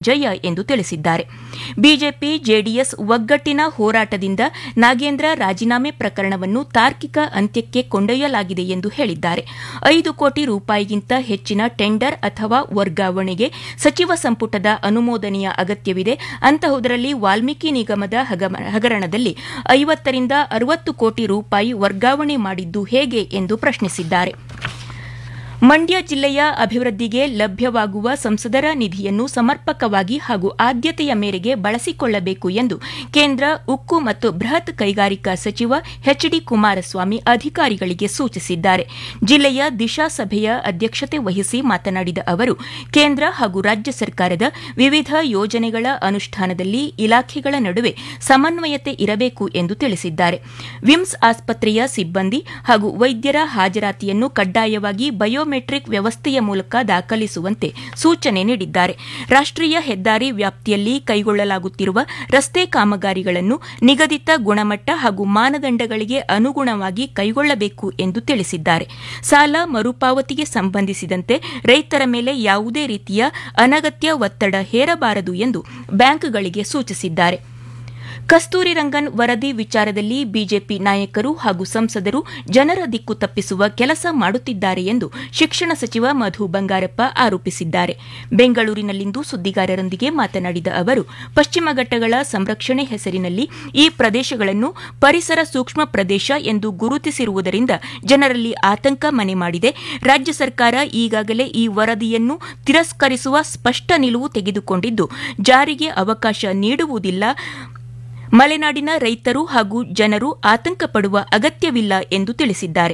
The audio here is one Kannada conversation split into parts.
ಜಯ ಎಂದು ತಿಳಿಸಿದ್ದಾರೆ ಬಿಜೆಪಿ ಜೆಡಿಎಸ್ ಒಗ್ಗಟ್ಟಿನ ಹೋರಾಟದಿಂದ ನಾಗೇಂದ್ರ ರಾಜೀನಾಮೆ ಪ್ರಕರಣವನ್ನು ತಾರ್ಕಿಕ ಅಂತ್ಯಕ್ಕೆ ಕೊಂಡೊಯ್ಯಲಾಗಿದೆ ಎಂದು ಹೇಳಿದ್ದಾರೆ ಐದು ಕೋಟಿ ರೂಪಾಯಿಗಿಂತ ಹೆಚ್ಚಿನ ಟೆಂಡರ್ ಅಥವಾ ವರ್ಗಾವಣೆಗೆ ಸಚಿವ ಸಂಪುಟದ ಅನುಮೋದನೆಯ ಅಗತ್ಯವಿದೆ ಅಂತಹುದರಲ್ಲಿ ವಾಲ್ಮೀಕಿ ನಿಗಮದ ಹಗರಣದಲ್ಲಿ ಐವತ್ತರಿಂದ ಅರವತ್ತು ಕೋಟಿ ರೂಪಾಯಿ ವರ್ಗಾವಣೆ ಮಾಡಿದ್ದು ಹೇಗೆ ಎಂದು ಪ್ರಶ್ನಿಸಿದ್ದಾರೆ ಮಂಡ್ಯ ಜಿಲ್ಲೆಯ ಅಭಿವೃದ್ಧಿಗೆ ಲಭ್ಯವಾಗುವ ಸಂಸದರ ನಿಧಿಯನ್ನು ಸಮರ್ಪಕವಾಗಿ ಹಾಗೂ ಆದ್ಯತೆಯ ಮೇರೆಗೆ ಬಳಸಿಕೊಳ್ಳಬೇಕು ಎಂದು ಕೇಂದ್ರ ಉಕ್ಕು ಮತ್ತು ಬೃಹತ್ ಕೈಗಾರಿಕಾ ಸಚಿವ ಎಚ್ ಡಿ ಕುಮಾರಸ್ವಾಮಿ ಅಧಿಕಾರಿಗಳಿಗೆ ಸೂಚಿಸಿದ್ದಾರೆ ಜಿಲ್ಲೆಯ ದಿಶಾ ಸಭೆಯ ಅಧ್ಯಕ್ಷತೆ ವಹಿಸಿ ಮಾತನಾಡಿದ ಅವರು ಕೇಂದ್ರ ಹಾಗೂ ರಾಜ್ಯ ಸರ್ಕಾರದ ವಿವಿಧ ಯೋಜನೆಗಳ ಅನುಷ್ಠಾನದಲ್ಲಿ ಇಲಾಖೆಗಳ ನಡುವೆ ಸಮನ್ವಯತೆ ಇರಬೇಕು ಎಂದು ತಿಳಿಸಿದ್ದಾರೆ ವಿಮ್ಸ್ ಆಸ್ಪತ್ರೆಯ ಸಿಬ್ಬಂದಿ ಹಾಗೂ ವೈದ್ಯರ ಹಾಜರಾತಿಯನ್ನು ಕಡ್ಡಾಯವಾಗಿ ಬಯೋ ಬಯೋಮೆಟ್ರಿಕ್ ವ್ಯವಸ್ಥೆಯ ಮೂಲಕ ದಾಖಲಿಸುವಂತೆ ಸೂಚನೆ ನೀಡಿದ್ದಾರೆ ರಾಷ್ಟೀಯ ಹೆದ್ದಾರಿ ವ್ಯಾಪ್ತಿಯಲ್ಲಿ ಕೈಗೊಳ್ಳಲಾಗುತ್ತಿರುವ ರಸ್ತೆ ಕಾಮಗಾರಿಗಳನ್ನು ನಿಗದಿತ ಗುಣಮಟ್ಟ ಹಾಗೂ ಮಾನದಂಡಗಳಿಗೆ ಅನುಗುಣವಾಗಿ ಕೈಗೊಳ್ಳಬೇಕು ಎಂದು ತಿಳಿಸಿದ್ದಾರೆ ಸಾಲ ಮರುಪಾವತಿಗೆ ಸಂಬಂಧಿಸಿದಂತೆ ರೈತರ ಮೇಲೆ ಯಾವುದೇ ರೀತಿಯ ಅನಗತ್ಯ ಒತ್ತಡ ಹೇರಬಾರದು ಎಂದು ಬ್ಯಾಂಕ್ಗಳಿಗೆ ಸೂಚಿಸಿದ್ದಾರೆ ಕಸ್ತೂರಿ ರಂಗನ್ ವರದಿ ವಿಚಾರದಲ್ಲಿ ಬಿಜೆಪಿ ನಾಯಕರು ಹಾಗೂ ಸಂಸದರು ಜನರ ದಿಕ್ಕು ತಪ್ಪಿಸುವ ಕೆಲಸ ಮಾಡುತ್ತಿದ್ದಾರೆ ಎಂದು ಶಿಕ್ಷಣ ಸಚಿವ ಮಧು ಬಂಗಾರಪ್ಪ ಆರೋಪಿಸಿದ್ದಾರೆ ಬೆಂಗಳೂರಿನಲ್ಲಿಂದು ಸುದ್ದಿಗಾರರೊಂದಿಗೆ ಮಾತನಾಡಿದ ಅವರು ಪಶ್ಚಿಮ ಘಟ್ಟಗಳ ಸಂರಕ್ಷಣೆ ಹೆಸರಿನಲ್ಲಿ ಈ ಪ್ರದೇಶಗಳನ್ನು ಪರಿಸರ ಸೂಕ್ಷ್ಮ ಪ್ರದೇಶ ಎಂದು ಗುರುತಿಸಿರುವುದರಿಂದ ಜನರಲ್ಲಿ ಆತಂಕ ಮನೆ ಮಾಡಿದೆ ರಾಜ್ಯ ಸರ್ಕಾರ ಈಗಾಗಲೇ ಈ ವರದಿಯನ್ನು ತಿರಸ್ಕರಿಸುವ ಸ್ಪಷ್ಟ ನಿಲುವು ತೆಗೆದುಕೊಂಡಿದ್ದು ಜಾರಿಗೆ ಅವಕಾಶ ನೀಡುವುದಿಲ್ಲ ಮಲೆನಾಡಿನ ರೈತರು ಹಾಗೂ ಜನರು ಆತಂಕ ಪಡುವ ಅಗತ್ಯವಿಲ್ಲ ಎಂದು ತಿಳಿಸಿದ್ದಾರೆ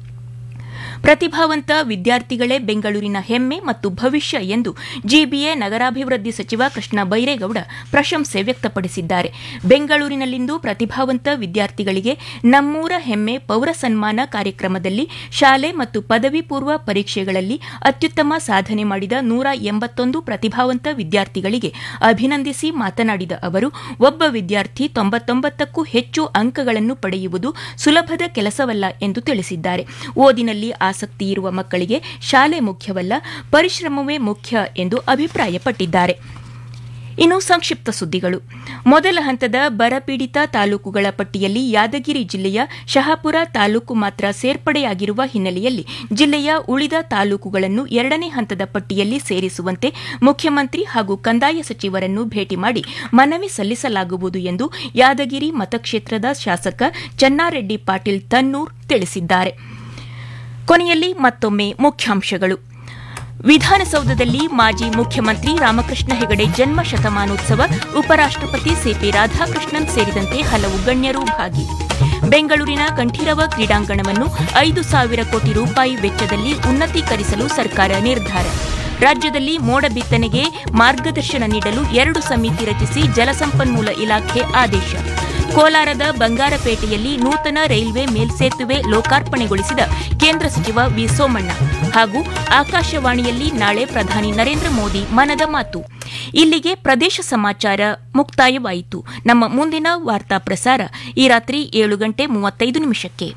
ಪ್ರತಿಭಾವಂತ ವಿದ್ಯಾರ್ಥಿಗಳೇ ಬೆಂಗಳೂರಿನ ಹೆಮ್ಮೆ ಮತ್ತು ಭವಿಷ್ಯ ಎಂದು ಜಿಬಿಎ ನಗರಾಭಿವೃದ್ಧಿ ಸಚಿವ ಕೃಷ್ಣ ಬೈರೇಗೌಡ ಪ್ರಶಂಸೆ ವ್ಯಕ್ತಪಡಿಸಿದ್ದಾರೆ ಬೆಂಗಳೂರಿನಲ್ಲಿಂದು ಪ್ರತಿಭಾವಂತ ವಿದ್ಯಾರ್ಥಿಗಳಿಗೆ ನಮ್ಮೂರ ಹೆಮ್ಮೆ ಪೌರ ಸನ್ಮಾನ ಕಾರ್ಯಕ್ರಮದಲ್ಲಿ ಶಾಲೆ ಮತ್ತು ಪದವಿ ಪೂರ್ವ ಪರೀಕ್ಷೆಗಳಲ್ಲಿ ಅತ್ಯುತ್ತಮ ಸಾಧನೆ ಮಾಡಿದ ನೂರ ಎಂಬತ್ತೊಂದು ಪ್ರತಿಭಾವಂತ ವಿದ್ಯಾರ್ಥಿಗಳಿಗೆ ಅಭಿನಂದಿಸಿ ಮಾತನಾಡಿದ ಅವರು ಒಬ್ಬ ವಿದ್ಯಾರ್ಥಿ ತೊಂಬತ್ತೊಂಬತ್ತಕ್ಕೂ ಹೆಚ್ಚು ಅಂಕಗಳನ್ನು ಪಡೆಯುವುದು ಸುಲಭದ ಕೆಲಸವಲ್ಲ ಎಂದು ತಿಳಿಸಿದ್ದಾರೆ ಓದಿನಲ್ಲಿ ಆಸಕ್ತಿ ಇರುವ ಮಕ್ಕಳಿಗೆ ಶಾಲೆ ಮುಖ್ಯವಲ್ಲ ಪರಿಶ್ರಮವೇ ಮುಖ್ಯ ಎಂದು ಅಭಿಪ್ರಾಯಪಟ್ಟಿದ್ದಾರೆ ಇನ್ನು ಸಂಕ್ಷಿಪ್ತ ಸುದ್ದಿಗಳು ಮೊದಲ ಹಂತದ ಬರಪೀಡಿತ ತಾಲೂಕುಗಳ ಪಟ್ಟಿಯಲ್ಲಿ ಯಾದಗಿರಿ ಜಿಲ್ಲೆಯ ಶಹಾಪುರ ತಾಲೂಕು ಮಾತ್ರ ಸೇರ್ಪಡೆಯಾಗಿರುವ ಹಿನ್ನೆಲೆಯಲ್ಲಿ ಜಿಲ್ಲೆಯ ಉಳಿದ ತಾಲೂಕುಗಳನ್ನು ಎರಡನೇ ಹಂತದ ಪಟ್ಟಿಯಲ್ಲಿ ಸೇರಿಸುವಂತೆ ಮುಖ್ಯಮಂತ್ರಿ ಹಾಗೂ ಕಂದಾಯ ಸಚಿವರನ್ನು ಭೇಟಿ ಮಾಡಿ ಮನವಿ ಸಲ್ಲಿಸಲಾಗುವುದು ಎಂದು ಯಾದಗಿರಿ ಮತಕ್ಷೇತ್ರದ ಶಾಸಕ ಚನ್ನಾರೆಡ್ಡಿ ಪಾಟೀಲ್ ತನ್ನೂರ್ ತಿಳಿಸಿದ್ದಾರೆ ಕೊನೆಯಲ್ಲಿ ಮತ್ತೊಮ್ಮೆ ಮುಖ್ಯಾಂಶಗಳು ವಿಧಾನಸೌಧದಲ್ಲಿ ಮಾಜಿ ಮುಖ್ಯಮಂತ್ರಿ ರಾಮಕೃಷ್ಣ ಹೆಗಡೆ ಜನ್ಮ ಶತಮಾನೋತ್ಸವ ಉಪರಾಷ್ಟಪತಿ ಸಿಪಿ ರಾಧಾಕೃಷ್ಣನ್ ಸೇರಿದಂತೆ ಹಲವು ಗಣ್ಯರು ಭಾಗಿ ಬೆಂಗಳೂರಿನ ಕಂಠೀರವ ಕ್ರೀಡಾಂಗಣವನ್ನು ಐದು ಸಾವಿರ ಕೋಟಿ ರೂಪಾಯಿ ವೆಚ್ಚದಲ್ಲಿ ಉನ್ನತೀಕರಿಸಲು ಸರ್ಕಾರ ನಿರ್ಧಾರ ರಾಜ್ಯದಲ್ಲಿ ಮೋಡ ಬಿತ್ತನೆಗೆ ಮಾರ್ಗದರ್ಶನ ನೀಡಲು ಎರಡು ಸಮಿತಿ ರಚಿಸಿ ಜಲಸಂಪನ್ಮೂಲ ಇಲಾಖೆ ಆದೇಶ ಕೋಲಾರದ ಬಂಗಾರಪೇಟೆಯಲ್ಲಿ ನೂತನ ರೈಲ್ವೆ ಮೇಲ್ಸೇತುವೆ ಲೋಕಾರ್ಪಣೆಗೊಳಿಸಿದ ಕೇಂದ್ರ ಸಚಿವ ವಿ ಸೋಮಣ್ಣ ಹಾಗೂ ಆಕಾಶವಾಣಿಯಲ್ಲಿ ನಾಳೆ ಪ್ರಧಾನಿ ನರೇಂದ್ರ ಮೋದಿ ಮನದ ಮಾತು ಇಲ್ಲಿಗೆ ಪ್ರದೇಶ ಸಮಾಚಾರ ಮುಕ್ತಾಯವಾಯಿತು ನಮ್ಮ ಮುಂದಿನ ವಾರ್ತಾ ಪ್ರಸಾರ ಈ ರಾತ್ರಿ ಏಳು ಗಂಟೆ ಮೂವತ್ತೈದು ನಿಮಿಷಕ್ಕೆ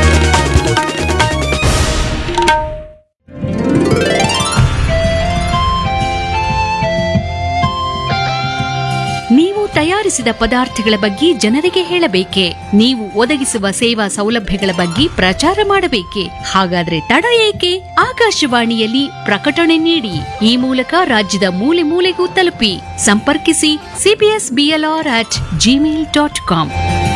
ನೀವು ತಯಾರಿಸಿದ ಪದಾರ್ಥಗಳ ಬಗ್ಗೆ ಜನರಿಗೆ ಹೇಳಬೇಕೆ ನೀವು ಒದಗಿಸುವ ಸೇವಾ ಸೌಲಭ್ಯಗಳ ಬಗ್ಗೆ ಪ್ರಚಾರ ಮಾಡಬೇಕೆ ಹಾಗಾದ್ರೆ ತಡ ಏಕೆ ಆಕಾಶವಾಣಿಯಲ್ಲಿ ಪ್ರಕಟಣೆ ನೀಡಿ ಈ ಮೂಲಕ ರಾಜ್ಯದ ಮೂಲೆ ಮೂಲೆಗೂ ತಲುಪಿ ಸಂಪರ್ಕಿಸಿ CBS BLR at Gmail dot com